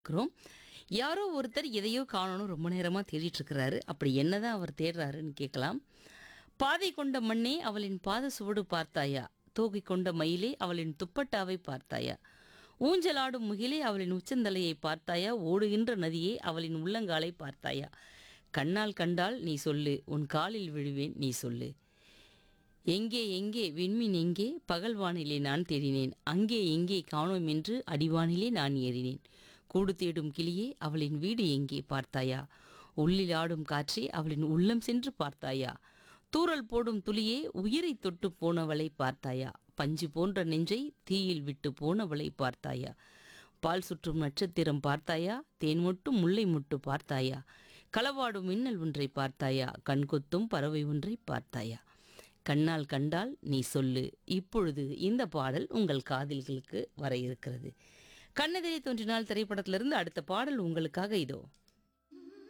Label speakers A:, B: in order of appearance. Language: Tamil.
A: இருக்கிறோம் யாரோ ஒருத்தர் எதையோ காணணும் ரொம்ப நேரமாக தேடிட்டு இருக்கிறாரு அப்படி என்னதான் அவர் தேடுறாருன்னு கேட்கலாம் பாதை கொண்ட மண்ணே அவளின் பாத சுவடு பார்த்தாயா தோகை கொண்ட மயிலே அவளின் துப்பட்டாவை பார்த்தாயா ஊஞ்சலாடும் முகிலே அவளின் உச்சந்தலையை பார்த்தாயா ஓடுகின்ற நதியே அவளின் உள்ளங்காலை பார்த்தாயா கண்ணால் கண்டால் நீ சொல்லு உன் காலில் விழுவேன் நீ சொல்லு எங்கே எங்கே விண்மீன் எங்கே பகல் வானிலே நான் தேடினேன் அங்கே எங்கே காணோம் என்று அடிவானிலே நான் ஏறினேன் கூடு தேடும் கிளியே அவளின் வீடு எங்கே பார்த்தாயா உள்ளில் ஆடும் காற்றே அவளின் உள்ளம் சென்று பார்த்தாயா தூறல் போடும் துளியே உயிரை தொட்டு போனவளை பார்த்தாயா பஞ்சு போன்ற நெஞ்சை தீயில் விட்டு போனவளை பார்த்தாயா பால் சுற்றும் நட்சத்திரம் பார்த்தாயா தேன் மொட்டும் முல்லை முட்டு பார்த்தாயா களவாடும் மின்னல் ஒன்றை பார்த்தாயா கண்கொத்தும் பறவை ஒன்றை பார்த்தாயா கண்ணால் கண்டால் நீ சொல்லு இப்பொழுது இந்த பாடல் உங்கள் காதில்களுக்கு வர இருக்கிறது கண்ணெதிரே தோன்றினால் திரைப்படத்திலிருந்து அடுத்த பாடல் உங்களுக்காக இதோ